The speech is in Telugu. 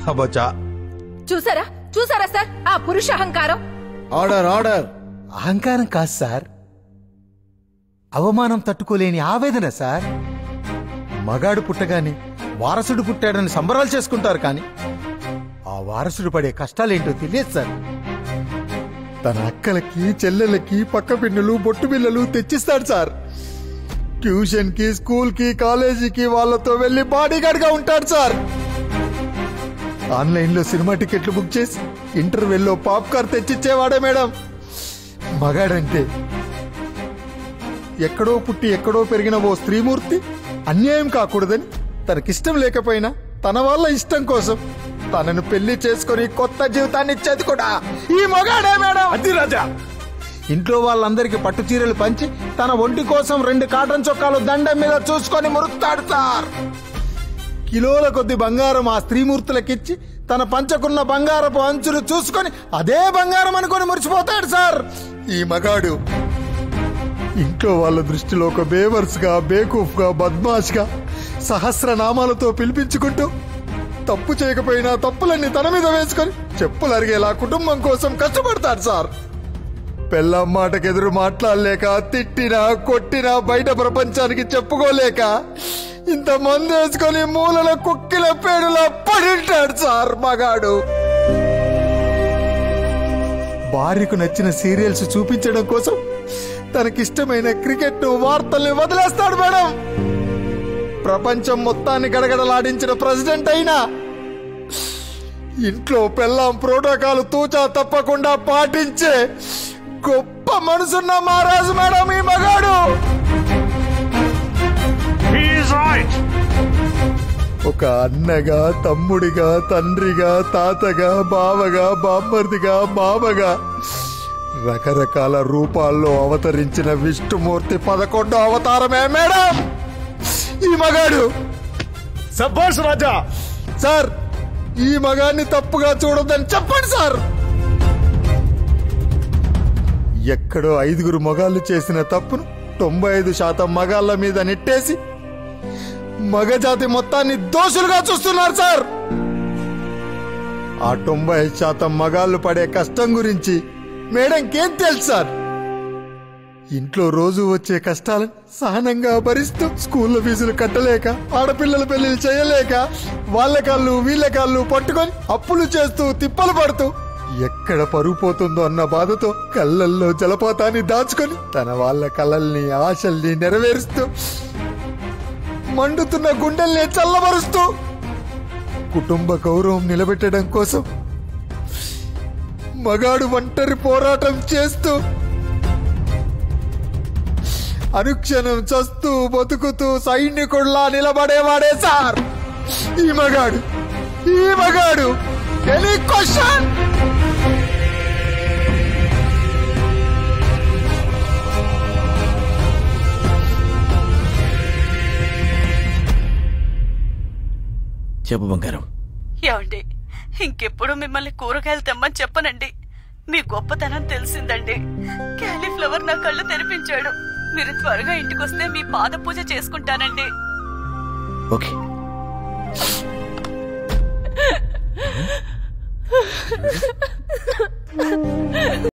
బొచ్చా చూసారా చూసారా సార్ ఆ పురుష అహంకారం ఆర్డర్ ఆర్డర్ అహంకారం కాదు సార్ అవమానం తట్టుకోలేని ఆవేదన సార్ మగాడు పుట్టగానే వారసుడు పుట్టాడని సంబరాలు చేసుకుంటారు కానీ ఆ వారసుడు పడే కష్టాలేంటో తెలియదు సార్ తన అక్కలకి చెల్లెలకి పక్క పిన్నులు బొట్టు బిల్లలు తెచ్చిస్తాడు సార్ ట్యూషన్ కి స్కూల్ కి కాలేజీకి వాళ్ళతో వెళ్లి బాడీగార్డ్ గా ఉంటాడు సార్ ఆన్లైన్ లో సినిమా టికెట్లు బుక్ చేసి ఇంటర్వెల్లో పాప్కార్న్ తెచ్చిచ్చేవాడే మేడం మగాడంటే ఎక్కడో పుట్టి ఎక్కడో పెరిగిన ఓ స్త్రీమూర్తి అన్యాయం కాకూడదని తనకిష్టం లేకపోయినా తన వాళ్ళ ఇష్టం కోసం తనను పెళ్లి చేసుకొని కొత్త జీవితాన్ని ఇచ్చేది కూడా ఈ మగాడే మేడం అది రాజా ఇంట్లో వాళ్ళందరికీ పట్టు చీరలు పంచి తన ఒంటి కోసం రెండు కాటన్ చొక్కాలు దండం మీద చూసుకొని మురుకుతాడు సార్ కిలోల కొద్ది బంగారం ఆ స్త్రీమూర్తులకిచ్చి తన పంచకున్న బంగారపు అంచులు చూసుకొని అదే బంగారం అనుకొని మురిసిపోతాడు సార్ ఈ మగాడు ఇంట్లో వాళ్ళ దృష్టిలో ఒక బేవర్స్ గా బేకూఫ్ గా బద్మాష్ గా సహస్రనామాలతో పిలిపించుకుంటూ తప్పు చేయకపోయినా తప్పులన్నీ తన మీద వేసుకొని చెప్పులు అరిగేలా కుటుంబం కోసం కష్టపడతాడు సార్ పెళ్ళం మాటకెదురు మాట్లాడలేక తిట్టినా కొట్టినా బయట ప్రపంచానికి చెప్పుకోలేక ఇంత మంది వేసుకొని మూలల కుక్కిల పేడులా పడింటాడు సార్ మగాడు భార్యకు నచ్చిన సీరియల్స్ చూపించడం కోసం తనకిష్టమైన క్రికెట్ వార్తల్ని వదిలేస్తాడు మేడం ప్రపంచం మొత్తాన్ని గడగడలాడించిన ప్రెసిడెంట్ అయినా ఇంట్లో పెళ్ళాం ప్రోటోకాల్ తూచా తప్పకుండా పాటించే గొప్ప మనసున్న మహారాజు మేడం ఈ మగాడు ఒక అన్నగా తమ్ముడిగా తండ్రిగా తాతగా బావగా బామ్మర్దిగా మామగా రకరకాల రూపాల్లో అవతరించిన విష్ణుమూర్తి పదకొండో అవతారమే మేడం ఈ మగాడు సబ్బాష్ రాజా సార్ ఈ మగాన్ని తప్పుగా చూడొద్దని చెప్పండి సార్ ఎక్కడో ఐదుగురు మగాళ్ళు చేసిన తప్పును తొంభై ఐదు శాతం మగాళ్ళ మీద నెట్టేసి మగజాతి మొత్తాన్ని దోషులుగా చూస్తున్నారు సార్ ఆ తొంభై ఐదు శాతం మగాళ్ళు పడే కష్టం గురించి మేడంకేం తెలుసు సార్ ఇంట్లో రోజు వచ్చే కష్టాలను సహనంగా భరిస్తూ స్కూల్లో ఫీజులు కట్టలేక ఆడపిల్లల పెళ్లిళ్ళు చేయలేక వాళ్ళ కాళ్ళు వీళ్ళ కాళ్ళు పట్టుకొని అప్పులు చేస్తూ తిప్పలు పడుతూ ఎక్కడ పరుగు పోతుందో అన్న బాధతో కళ్ళల్లో జలపాతాన్ని దాచుకొని తన వాళ్ళ కళల్ని ఆశల్ని నెరవేరుస్తూ మండుతున్న గుండెల్ని చల్లబరుస్తూ కుటుంబ గౌరవం నిలబెట్టడం కోసం మగాడు ఒంటరి పోరాటం చేస్తూ అనుక్షణం చస్తూ బతుకుతూ సైనికుల్లా నిలబడేవాడే సార్ ఈ మగాడు ఈ మగాడు ఎనీ క్వశ్చన్ చెప్పు బంగారం ఏమండి ఇంకెప్పుడు మిమ్మల్ని కూరగాయలు తెమ్మని చెప్పనండి మీ గొప్పతనం తెలిసిందండి క్యాలీఫ్లవర్ నా కళ్ళు తెరిపించాడు మీరు త్వరగా ఇంటికొస్తే మీ పాద పూజ చేసుకుంటానండి ఓకే